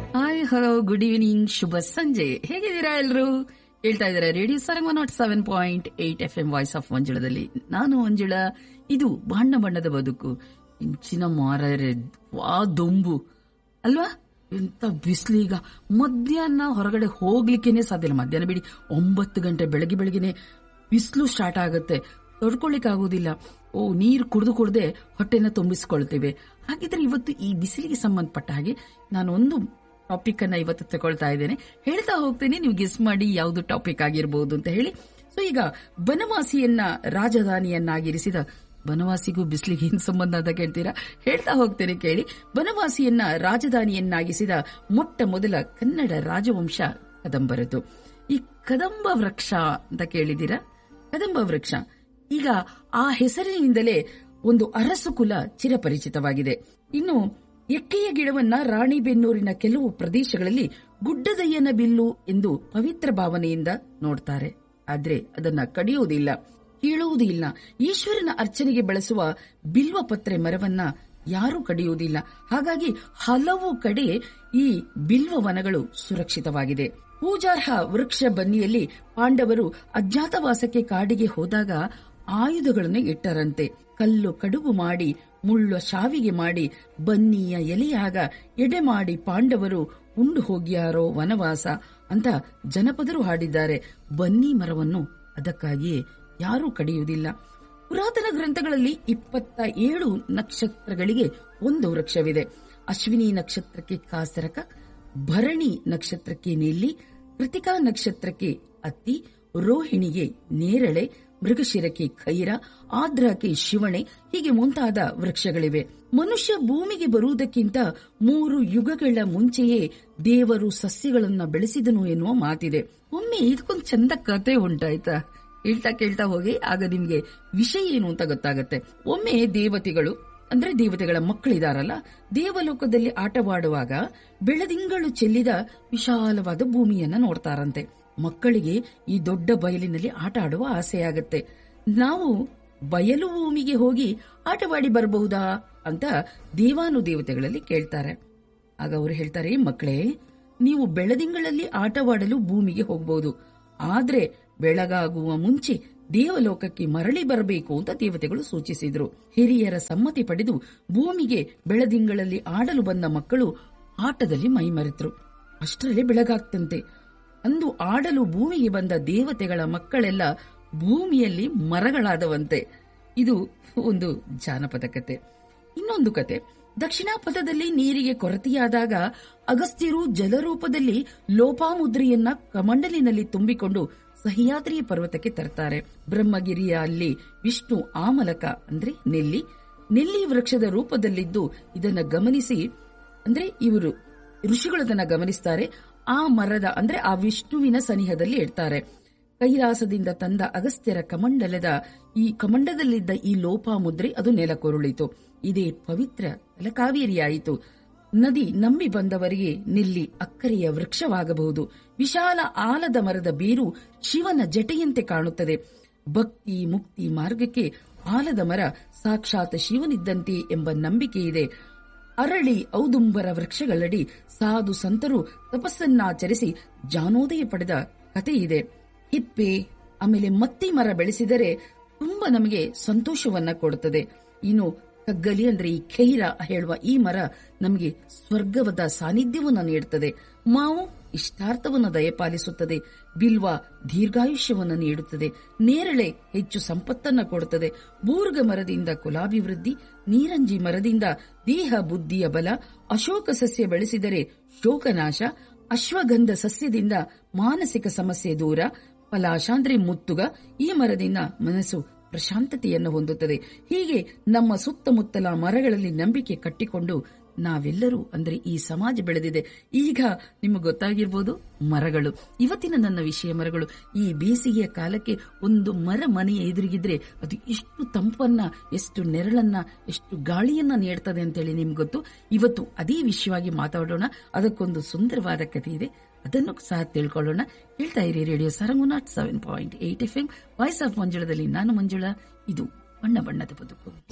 hi hello good evening ಶುಭ ಸಂಜೆ ಹೇಗಿದ್ದೀರಾ ಎಲ್ರು ಹೇಳ್ತಾ ಇದ್ದಾರೆ radio Sarang naught seven point eight F M voice of ಮಂಜುಳದಲ್ಲಿ ನಾನು ಮಂಜುಳ ಇದು ಬಣ್ಣ ಬಣ್ಣದ ಬದುಕು ಇಂಚಿನ ಮಾರರೆ ವಾ ದೊಂಬು ಅಲ್ವಾ ಎಂತ ಬಿಸಿಲೀಗ ಮಧ್ಯಾಹ್ನ ಹೊರಗಡೆ ಹೋಗ್ಲಿಕ್ಕೇನೆ ಸಾಧ್ಯ ಇಲ್ಲ ಮಧ್ಯಾಹ್ನ ಬಿಡಿ ಒಂಬತ್ತು ಗಂಟೆ ಬೆಳಗ್ಗೆ ಬೆಳಗ್ಗೆನೆ ಬಿಸಿಲು ಸ್ಟಾರ್ಟ್ ಆಗುತ್ತೆ ತಡ್ಕೊಳಿಕ್ ಆಗೋದಿಲ್ಲ ಓ ನೀರು ಕುಡಿದು ಕುಡ್ದೆ ಹೊಟ್ಟೆನ ತುಂಬಿಸ್ಕೊಳ್ತೇವೆ ಹಾಗಿದ್ರೆ ಇವತ್ತು ಈ ಬಿಸಿಲಿಗೆ ಸಂಬಂಧಪಟ್ಟ ಹಾಗೆ ನಾನು ಒಂದು ಟಾಪಿಕ್ ಅನ್ನ ಇವತ್ತು ತಗೊಳ್ತಾ ಇದ್ದೇನೆ ಹೇಳ್ತಾ ಹೋಗ್ತೇನೆ ನೀವು ಗೆಸ್ ಮಾಡಿ ಯಾವುದು ಟಾಪಿಕ್ ಆಗಿರಬಹುದು ಅಂತ ಹೇಳಿ ಸೊ ಈಗ ಬನವಾಸಿಯನ್ನ ರಾಜಧಾನಿಯನ್ನಾಗಿರಿಸಿದ ಬನವಾಸಿಗೂ ಬಿಸಿಲಿಗೆ ಏನ್ ಸಂಬಂಧ ಅಂತ ಕೇಳ್ತೀರಾ ಹೇಳ್ತಾ ಹೋಗ್ತೇನೆ ಕೇಳಿ ಬನವಾಸಿಯನ್ನ ರಾಜಧಾನಿಯನ್ನಾಗಿಸಿದ ಮೊಟ್ಟ ಮೊದಲ ಕನ್ನಡ ರಾಜವಂಶ ಕದಂಬರದು ಈ ಕದಂಬ ವೃಕ್ಷ ಅಂತ ಕೇಳಿದ್ದೀರಾ ಕದಂಬ ವೃಕ್ಷ ಈಗ ಆ ಹೆಸರಿನಿಂದಲೇ ಒಂದು ಅರಸು ಕುಲ ಚಿರಪರಿಚಿತವಾಗಿದೆ ಇನ್ನು ಎಕ್ಕೆಯ ಗಿಡವನ್ನ ರಾಣಿಬೆನ್ನೂರಿನ ಕೆಲವು ಪ್ರದೇಶಗಳಲ್ಲಿ ಗುಡ್ಡದಯ್ಯನ ಬಿಲ್ಲು ಎಂದು ಪವಿತ್ರ ಭಾವನೆಯಿಂದ ನೋಡ್ತಾರೆ ಆದ್ರೆ ಅದನ್ನ ಕಡಿಯುವುದಿಲ್ಲ ಕೀಳುವುದೂ ಇಲ್ಲ ಈಶ್ವರನ ಅರ್ಚನೆಗೆ ಬಳಸುವ ಬಿಲ್ವ ಪತ್ರೆ ಮರವನ್ನ ಯಾರೂ ಕಡಿಯುವುದಿಲ್ಲ ಹಾಗಾಗಿ ಹಲವು ಕಡೆ ಈ ಬಿಲ್ವ ವನಗಳು ಸುರಕ್ಷಿತವಾಗಿದೆ ಪೂಜಾರ್ಹ ವೃಕ್ಷ ಬನ್ನಿಯಲ್ಲಿ ಪಾಂಡವರು ಅಜ್ಞಾತವಾಸಕ್ಕೆ ಕಾಡಿಗೆ ಹೋದಾಗ ಆಯುಧಗಳನ್ನು ಇಟ್ಟರಂತೆ ಕಲ್ಲು ಕಡುಬು ಮಾಡಿ ಮುಳ್ಳ ಶಾವಿಗೆ ಮಾಡಿ ಬನ್ನಿಯ ಎಲೆಯಾಗ ಎಡೆ ಮಾಡಿ ಪಾಂಡವರು ಉಂಡು ಹೋಗ್ಯಾರೋ ವನವಾಸ ಅಂತ ಜನಪದರು ಹಾಡಿದ್ದಾರೆ ಬನ್ನಿ ಮರವನ್ನು ಅದಕ್ಕಾಗಿಯೇ ಯಾರೂ ಕಡಿಯುವುದಿಲ್ಲ ಪುರಾತನ ಗ್ರಂಥಗಳಲ್ಲಿ ಇಪ್ಪತ್ತ ಏಳು ನಕ್ಷತ್ರಗಳಿಗೆ ಒಂದು ವೃಕ್ಷವಿದೆ ಅಶ್ವಿನಿ ನಕ್ಷತ್ರಕ್ಕೆ ಕಾಸರಕ ಭರಣಿ ನಕ್ಷತ್ರಕ್ಕೆ ನೆಲ್ಲಿ ಕೃತಿಕಾ ನಕ್ಷತ್ರಕ್ಕೆ ಅತ್ತಿ ರೋಹಿಣಿಗೆ ನೇರಳೆ ಮೃಗಶಿರಕ್ಕೆ ಖೈರ ಆದ್ರಕ್ಕೆ ಶಿವಣೆ ಹೀಗೆ ಮುಂತಾದ ವೃಕ್ಷಗಳಿವೆ ಮನುಷ್ಯ ಭೂಮಿಗೆ ಬರುವುದಕ್ಕಿಂತ ಮೂರು ಯುಗಗಳ ಮುಂಚೆಯೇ ದೇವರು ಸಸ್ಯಗಳನ್ನ ಬೆಳೆಸಿದನು ಎನ್ನುವ ಮಾತಿದೆ ಒಮ್ಮೆ ಇದಕ್ಕೊಂದು ಚಂದ ಕತೆ ಉಂಟಾಯ್ತಾ ಹೇಳ್ತಾ ಕೇಳ್ತಾ ಹೋಗಿ ಆಗ ನಿಮ್ಗೆ ವಿಷಯ ಏನು ಅಂತ ಗೊತ್ತಾಗತ್ತೆ ಒಮ್ಮೆ ದೇವತೆಗಳು ಅಂದ್ರೆ ದೇವತೆಗಳ ಮಕ್ಕಳಿದಾರಲ್ಲ ದೇವಲೋಕದಲ್ಲಿ ಆಟವಾಡುವಾಗ ಬೆಳದಿಂಗಳು ಚೆಲ್ಲಿದ ವಿಶಾಲವಾದ ಭೂಮಿಯನ್ನ ನೋಡ್ತಾರಂತೆ ಮಕ್ಕಳಿಗೆ ಈ ದೊಡ್ಡ ಬಯಲಿನಲ್ಲಿ ಆಟ ಆಡುವ ಆಸೆಯಾಗತ್ತೆ ನಾವು ಬಯಲು ಭೂಮಿಗೆ ಹೋಗಿ ಆಟವಾಡಿ ಬರಬಹುದಾ ಅಂತ ದೇವಾನು ದೇವತೆಗಳಲ್ಲಿ ಕೇಳ್ತಾರೆ ಆಗ ಅವರು ಹೇಳ್ತಾರೆ ಮಕ್ಕಳೇ ನೀವು ಬೆಳದಿಂಗಳಲ್ಲಿ ಆಟವಾಡಲು ಭೂಮಿಗೆ ಹೋಗಬಹುದು ಆದ್ರೆ ಬೆಳಗಾಗುವ ಮುಂಚೆ ದೇವಲೋಕಕ್ಕೆ ಮರಳಿ ಬರಬೇಕು ಅಂತ ದೇವತೆಗಳು ಸೂಚಿಸಿದ್ರು ಹಿರಿಯರ ಸಮ್ಮತಿ ಪಡೆದು ಭೂಮಿಗೆ ಬೆಳದಿಂಗಳಲ್ಲಿ ಆಡಲು ಬಂದ ಮಕ್ಕಳು ಆಟದಲ್ಲಿ ಮೈಮರೆತರು ಅಷ್ಟರಲ್ಲೇ ಬೆಳಗಾಗ್ತಂತೆ ಅಂದು ಆಡಲು ಭೂಮಿಗೆ ಬಂದ ದೇವತೆಗಳ ಮಕ್ಕಳೆಲ್ಲ ಭೂಮಿಯಲ್ಲಿ ಮರಗಳಾದವಂತೆ ಇದು ಒಂದು ಜಾನಪದ ಕತೆ ಇನ್ನೊಂದು ಕತೆ ದಕ್ಷಿಣಾಪಥದಲ್ಲಿ ನೀರಿಗೆ ಕೊರತೆಯಾದಾಗ ಅಗಸ್ತ್ಯರು ಜಲರೂಪದಲ್ಲಿ ಲೋಪಾಮುದ್ರೆಯನ್ನ ಕಮಂಡಲಿನಲ್ಲಿ ತುಂಬಿಕೊಂಡು ಸಹ್ಯಾದ್ರಿಯ ಪರ್ವತಕ್ಕೆ ತರ್ತಾರೆ ಬ್ರಹ್ಮಗಿರಿಯ ಅಲ್ಲಿ ವಿಷ್ಣು ಆಮಲಕ ಅಂದ್ರೆ ನೆಲ್ಲಿ ನೆಲ್ಲಿ ವೃಕ್ಷದ ರೂಪದಲ್ಲಿದ್ದು ಇದನ್ನ ಗಮನಿಸಿ ಅಂದ್ರೆ ಇವರು ಋಷಿಗಳು ಅದನ್ನ ಗಮನಿಸ್ತಾರೆ ಆ ಮರದ ಅಂದ್ರೆ ಆ ವಿಷ್ಣುವಿನ ಸನಿಹದಲ್ಲಿ ಇಡ್ತಾರೆ ಕೈಲಾಸದಿಂದ ತಂದ ಅಗಸ್ತ್ಯರ ಕಮಂಡಲದ ಈ ಕಮಂಡದಲ್ಲಿದ್ದ ಈ ಲೋಪಾಮುದ್ರೆ ಅದು ನೆಲಕೊರುಳಿತು ಇದೇ ಪವಿತ್ರ ತಲಕಾವೇರಿಯಾಯಿತು ನದಿ ನಂಬಿ ಬಂದವರಿಗೆ ನಿಲ್ಲಿ ಅಕ್ಕರೆಯ ವೃಕ್ಷವಾಗಬಹುದು ವಿಶಾಲ ಆಲದ ಮರದ ಬೇರು ಶಿವನ ಜಟೆಯಂತೆ ಕಾಣುತ್ತದೆ ಭಕ್ತಿ ಮುಕ್ತಿ ಮಾರ್ಗಕ್ಕೆ ಆಲದ ಮರ ಸಾಕ್ಷಾತ್ ಶಿವನಿದ್ದಂತೆ ಎಂಬ ನಂಬಿಕೆ ಇದೆ ಅರಳಿ ಔದುಂಬರ ವೃಕ್ಷಗಳಡಿ ಸಾಧು ಸಂತರು ತಪಸ್ಸನ್ನಾಚರಿಸಿ ಜಾನೋದಯ ಪಡೆದ ಕತೆ ಇದೆ ಹಿಪ್ಪೆ ಆಮೇಲೆ ಮತ್ತಿ ಮರ ಬೆಳೆಸಿದರೆ ತುಂಬಾ ನಮಗೆ ಸಂತೋಷವನ್ನ ಕೊಡುತ್ತದೆ ಇನ್ನು ಕಗ್ಗಲಿ ಅಂದ್ರೆ ಈ ಖೈರ ಹೇಳುವ ಈ ಮರ ನಮಗೆ ಸ್ವರ್ಗವದ ಸಾನ್ನಿಧ್ಯವನ್ನ ನೀಡುತ್ತದೆ ಮಾವು ಇಷ್ಟಾರ್ಥವನ್ನು ದಯಪಾಲಿಸುತ್ತದೆ ಬಿಲ್ವ ದೀರ್ಘಾಯುಷ್ಯವನ್ನು ನೀಡುತ್ತದೆ ನೇರಳೆ ಹೆಚ್ಚು ಸಂಪತ್ತನ್ನ ಕೊಡುತ್ತದೆ ಬೂರ್ಗ ಮರದಿಂದ ಕುಲಾಭಿವೃದ್ಧಿ ನೀರಂಜಿ ಮರದಿಂದ ದೇಹ ಬುದ್ಧಿಯ ಬಲ ಅಶೋಕ ಸಸ್ಯ ಬೆಳೆಸಿದರೆ ಶೋಕನಾಶ ಅಶ್ವಗಂಧ ಸಸ್ಯದಿಂದ ಮಾನಸಿಕ ಸಮಸ್ಯೆ ದೂರ ಪಲಾಶಾಂದ್ರೆ ಮುತ್ತುಗ ಈ ಮರದಿಂದ ಮನಸ್ಸು ಪ್ರಶಾಂತತೆಯನ್ನು ಹೊಂದುತ್ತದೆ ಹೀಗೆ ನಮ್ಮ ಸುತ್ತಮುತ್ತಲ ಮರಗಳಲ್ಲಿ ನಂಬಿಕೆ ಕಟ್ಟಿಕೊಂಡು ನಾವೆಲ್ಲರೂ ಅಂದ್ರೆ ಈ ಸಮಾಜ ಬೆಳೆದಿದೆ ಈಗ ನಿಮಗೆ ಗೊತ್ತಾಗಿರ್ಬೋದು ಮರಗಳು ಇವತ್ತಿನ ನನ್ನ ವಿಷಯ ಮರಗಳು ಈ ಬೇಸಿಗೆಯ ಕಾಲಕ್ಕೆ ಒಂದು ಮರ ಮನೆಯ ಎದುರಿಗಿದ್ರೆ ಅದು ಎಷ್ಟು ತಂಪನ್ನ ಎಷ್ಟು ನೆರಳನ್ನ ಎಷ್ಟು ಗಾಳಿಯನ್ನ ನೀಡ್ತದೆ ಅಂತೇಳಿ ನಿಮ್ಗೆ ಗೊತ್ತು ಇವತ್ತು ಅದೇ ವಿಷಯವಾಗಿ ಮಾತಾಡೋಣ ಅದಕ್ಕೊಂದು ಸುಂದರವಾದ ಕಥೆ ಇದೆ ಅದನ್ನು ಸಹ ತಿಳ್ಕೊಳ್ಳೋಣ ಹೇಳ್ತಾ ಇರಿ radio Sarang naught seven point eight F M voice of ಮಂಜುಳದಲ್ಲಿ ನಾನು ಮಂಜುಳಾ ಇದು ಬಣ್ಣ ಬಣ್ಣದ ಬದುಕು